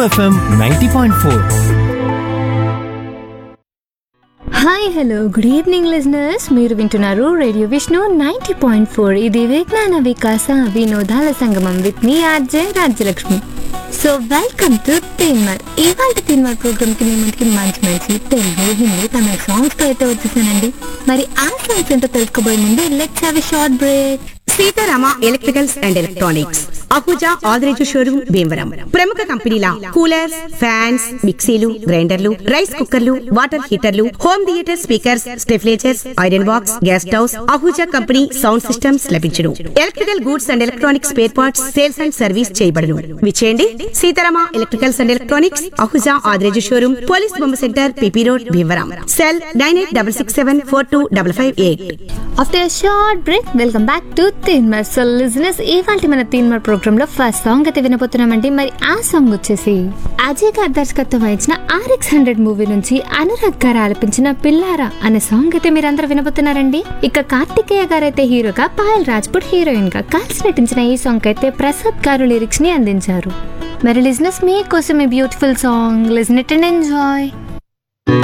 FM ninety point four hi hello good evening listeners మీరు వింటున్నారు radio Vishnu ninety point four ఇది విజ్ఞాన వికాస వినోదాల సంగమం విత్ మీ RJ Rajyalakshmi so welcome to Teenmaar ఇవాళ తిన్మర్ ప్రోగ్రామ్ కి మీ ముందుకి మంచి మంచి తెలుగు హిందీ తమిళ సాంగ్స్ తో అయితే వచ్చేసానండి మరి ఆ సాంగ్స్ ఏంటో తెలుసుకోబోయే ముందు let's have short break Seetharama electricals and electronics Ahuja Adireju showroom Bhimavaram ప్రముఖ కంపెనీల కూలర్స్ ఫ్యాన్స్ మిక్సీలు గ్రైండర్లు రైస్ కుక్కర్లు వాటర్ హీటర్లు home theatre speakers stabilisers iron box gas stoves Ahuja company sound systems లభించును electrical goods and electronics spare parts sales and service చేయబడును విచేయండి Seetharama electricals and electronics Ahuja Adireju showroom police బొమ్మ centre PP road Bhimavaram cell nine eight double six seven four two double five eight after short break welcome back to Teenmaar so listeners ఇవాళ మన Teenmaar programme లో first song అయితే వినబోతున్నామండి మరి ఆ సాంగ్ వచ్చేసి అజయ్ గారు దర్శకత్వం వహించిన ఆర్ఎక్స్ హండ్రెడ్ మూవీ నుంచి అనురాగ్ గారు ఆలపించిన పిల్లారా అనే సాంగ్ అయితే మీరు అందరూ వినబోతున్నారండి ఇక కార్తికేయ గారు అయితే హీరోగా పాయల్ రాజ్పుట్ హీరోయిన్ గా కలిసి నటించిన ఈ సాంగ్ అయితే ప్రసాద్ గారు లిరిక్స్ ని అందించారు మరి లిజనర్స్ మీకోసం ఈ beautiful song listen it and enjoy